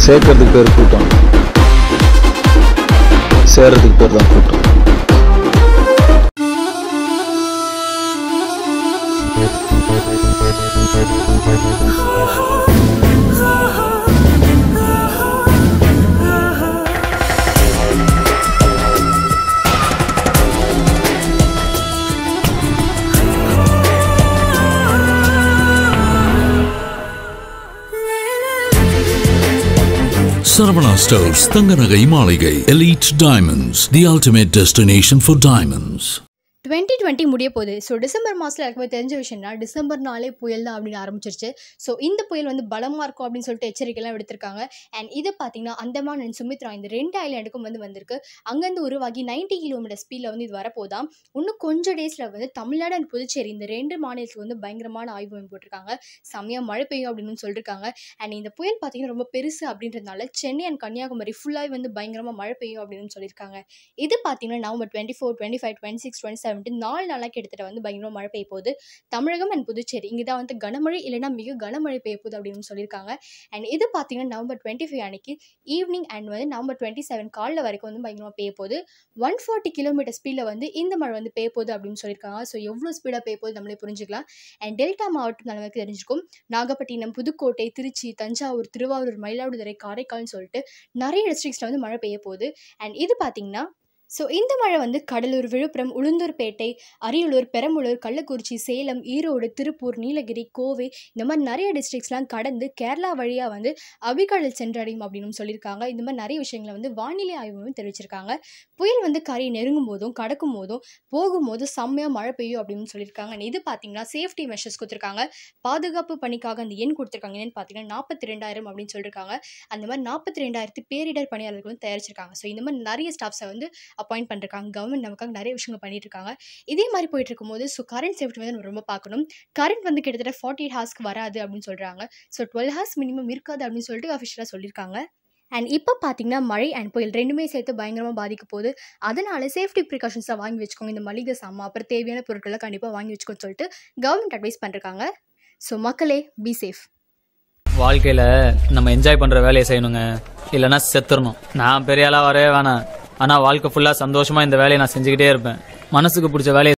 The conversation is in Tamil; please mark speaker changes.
Speaker 1: சேர்க்கறதுக்கு பேர் கூட்டம் சேர்றதுக்கு பேர் தான் கூட்டம்
Speaker 2: Saravana Stores தங்க நகை மாளிகை Elite Diamonds the ultimate destination for diamonds
Speaker 3: twenty twenty முடிய போகுது ஸோ டிசம்பர் மாதத்தில் எனக்கு தெரிஞ்ச விஷயம்னா டிசம்பர் நாளே புயல் தான் அப்படின்னு ஆரம்பிச்சிருச்சு ஸோ இந்த புயல் வந்து பலமாக இருக்கும் அப்படின்னு சொல்லிட்டு எச்சரிக்கைலாம் விடுத்திருக்காங்க அண்ட் இது பார்த்தீங்கன்னா அந்தமான் அண்ட் சுமித்ரா இந்த ரெண்டு ஐலாண்டுக்கும் வந்து வந்திருக்கு அங்கேருந்து உருவாகி 90 கிலோமீட்டர் ஸ்பீடில் வந்து இது வரப்போதாம் இன்னும் கொஞ்சம் டேஸில் வந்து தமிழ்நாடு அண்ட் புதுச்சேரி இந்த ரெண்டு மாநிலத்துக்கு வந்து பயங்கரமான ஆய்வு மேம் போட்டிருக்காங்க செம்மையாக மழை பெய்யும் அப்படின்னு சொல்லியிருக்காங்க அண்ட் இந்த புயல் பார்த்தீங்கன்னா ரொம்ப பெருசு அப்படின்றதுனால சென்னை அண்ட் கன்னியாகுமரி ஃபுல்லாகவே வந்து பயங்கரமாக மழை பெய்யும் அப்படின்னு சொல்லியிருக்காங்க இது பார்த்தீங்கன்னா November twenty four twenty five twenty six twenty seven நாலு நாளாக கிட்டத்தட்ட வந்து பயங்கரமாக மழை பெய்ய போகுது தமிழகம் அண்ட் புதுச்சேரி இங்கே தான் வந்து கனமழை இல்லைன்னா மிக கனமழை பெய்ய போகுது அப்படின்னு சொல்லியிருக்காங்க அண்ட் இது பார்த்தீங்கன்னா நவம்பர் டுவெண்ட்டி ஃபைவ் அன்னைக்கு ஈவினிங் அண்ட் வந்து நவம்பர் டுவெண்ட்டி செவன் காலைல வரைக்கும் வந்து பயங்கரமாக பெய்ய போகுது ஒன் ஃபார்ட்டி கிலோமீட்டர் ஸ்பீடில் வந்து இந்த மழை வந்து பெய்ய போகுது அப்படின்னு சொல்லியிருக்காங்க ஸோ எவ்வளோ ஸ்பீடாக பெய்ய போகுது நம்மளே புரிஞ்சுக்கலாம் அண்ட் டெல்டா மாவட்டம் நமக்கு தெரிஞ்சிருக்கும் நாகப்பட்டினம் புதுக்கோட்டை திருச்சி தஞ்சாவூர் திருவாரூர் மயிலாடுதுறை காரைக்கால்னு சொல்லிட்டு நிறைய டிஸ்ட்ரிக்ஸில் வந்து மழை பெய்ய போகுது அண்ட் இது பார்த்தீங்கன்னா ஸோ இந்த மழை வந்து கடலூர் விழுப்புரம் உளுந்தூர்பேட்டை அரியலூர் பெரம்பலூர் கள்ளக்குறிச்சி சேலம் ஈரோடு திருப்பூர் நீலகிரி கோவை இந்த மாதிரி நிறைய டிஸ்ட்ரிக்ஸ்லாம் கடந்து கேரளா வழியாக வந்து அபிகடல் சென்றடையும் அப்படின்னு சொல்லியிருக்காங்க இந்த மாதிரி நிறைய விஷயங்களை வந்து வானிலை ஆய்வு மையம் தெரிவிச்சிருக்காங்க புயல் வந்து கரையை நெருங்கும் போதும் கடக்கும் போதும் போகும்போதும் செம்மையாக மழை பெய்யும் அப்படின்னு சொல்லியிருக்காங்க And இது பார்த்தீங்கன்னா சேஃப்டி மெஷர்ஸ் கொடுத்துருக்காங்க பாதுகாப்பு பணிக்காக அந்த எண் கொடுத்துருக்காங்க என்னன்னு பார்த்தீங்கன்னா நாற்பத்தி ரெண்டாயிரம் அப்படின்னு சொல்லியிருக்காங்க அந்த மாதிரி நாற்பத்தி ரெண்டாயிரத்து பேரிடர் பணியாளர்கள் வந்து தயாரிச்சிருக்காங்க ஸோ இந்த மாதிரி நிறைய ஸ்டாஃப்ஸை வந்து அப்பாயிண்ட் பண்ணிருக்காங்க கவர்மெண்ட் நமக்காக நிறைய விஷயங்கள் பண்ணிட்டு இருக்காங்க இதே மாதிரி போயிட்டு இருக்கும்போது ஸோ கரண்ட் சேஃப்டி வந்து நம்ம ரொம்ப பார்க்கணும் கரண்ட் வந்து கிட்டத்தட்ட ஃபார்ட்டி எயிட் ஹார்ஸ்க்கு வராது அப்படின்னு சொல்கிறாங்க ஸோ டுவெல் ஹார்ஸ் மினிமம் இருக்காது அப்படின்னு சொல்லிட்டு அஃபிஷியலாக சொல்லியிருக்காங்க அண்ட் இப்போ பார்த்தீங்கன்னா மழை அண்ட் புயல் ரெண்டுமே சேர்த்து பயங்கரமாக பாதிக்க போகுது அதனால சேஃப்டி ப்ரிகாஷன்ஸாக வாங்கி வச்சுக்கோங்க இந்த மளிகை சாமான் அப்புறம் தேவையான பொருட்களை கண்டிப்பாக வாங்கி வச்சுக்கோன்னு சொல்லிட்டு கவர்மெண்ட் அட்வைஸ் பண்ணிருக்காங்க ஸோ மக்களே பி சேஃப்
Speaker 4: வாழ்க்கையில் நம்ம என்ஜாய் பண்ணுற வேலையை செய்யணுங்க இல்லைன்னா செத்துறணும் நான் பெரிய ஆளாக வரவே வேணாம் ஆனால் வாழ்க்கை ஃபுல்லாக சந்தோஷமாக இந்த வேலையை நான் செஞ்சுக்கிட்டே இருப்பேன் மனசுக்கு பிடிச்ச வேலையை